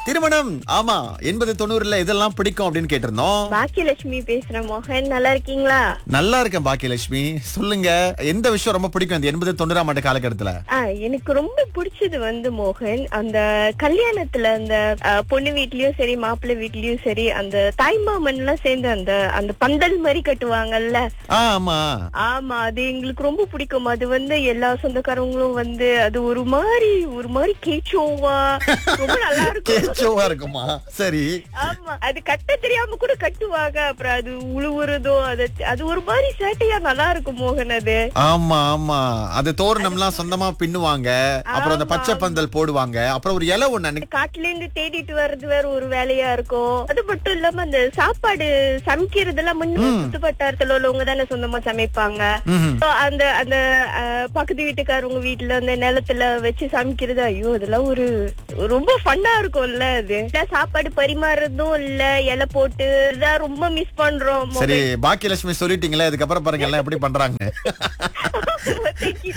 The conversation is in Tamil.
திருமணம் ஆமா எண்பது தொண்ணூறுல இதெல்லாம் பிடிக்கும் அப்படின்னு கேட்டிருந்தோம் பாக்கியலட்சுமி பேசுறேன் மோகன் நல்லா இருக்கீங்களா நல்லா இருக்கேன் பாக்கியலட்சுமி சொல்லுங்க எந்த விஷயம் ரொம்ப பிடிக்கும் இந்த எண்பது தொண்ணூறாம் ஆண்டு காலகட்டத்துல ஆ, எனக்கு ரொம்ப பிடிச்சது வந்து மோகன் அந்த கல்யாணத்துல அந்த ஆ, பொண்ணு வீட்லயும் சரி மாப்பிள்ளை வீட்லயும் சரி அந்த தாய்மாமன் எல்லாம் சேர்ந்து அந்த அந்த பந்தல் மாதிரி கட்டுவாங்கல்ல ஆ, ஆமா ஆமா அது எங்களுக்கு ரொம்ப பிடிக்கும் அது வந்து எல்லா சொந்தக்காரங்களும் வந்து அது ஒரு மாதிரி ஒரு மாதிரி கேச்சோவா ரொம்ப நல்லா இருக்கும் கேச்சோவா இருக்குமா சரி ஆமா அது கட்ட தெரியாம கூட கட்டுவாங்க அப்புறம் அது உழுவுறதோ அது அது ஒரு மாதிரி சேட்டையா நல்லா இருக்கும் மோகன் அது ஆமா ஆமா அது தோரணம்லாம் சொந்தமா பின்னுவாங்க அப்புறம் அந்த பச்சை பந்தல் போடுவாங்க அப்புறம் ஒரு இலை ஒண்ணு அன்னைக்கு- காட்டுல இருந்து தேடிட்டு வர்றது வேற ஒரு வேலையா இருக்கும் அது மட்டும் இல்லாம அந்த சாப்பாடு சமைக்கிறதெல்லாம் முன்ன சுத்து வட்டாரத்துல உள்ளவங்க தானே சொந்தமா சமைப்பாங்க ம்ஹும். So, அந்த அந்த அஹ், பக்கத்து வீட்டுக்காரவங்க வீட்டுல அந்த நிலத்துல வச்சு சமைக்கிறது ஐயோ அதெல்லாம் ஒரு ரொம்ப ஃபன்னா இருக்கும்ல அது இல்ல, சாப்பாடு பரிமாறுறதும் இல்ல இலை போட்டு இதான் ரொம்ப மிஸ் பண்றோம் சரி பாக்கியலட்சுமி சொல்லிட்டீங்களே இதுக்கப்புறம் பாருங்க எல்லாம் எப்படி பண்றாங்க Thank you.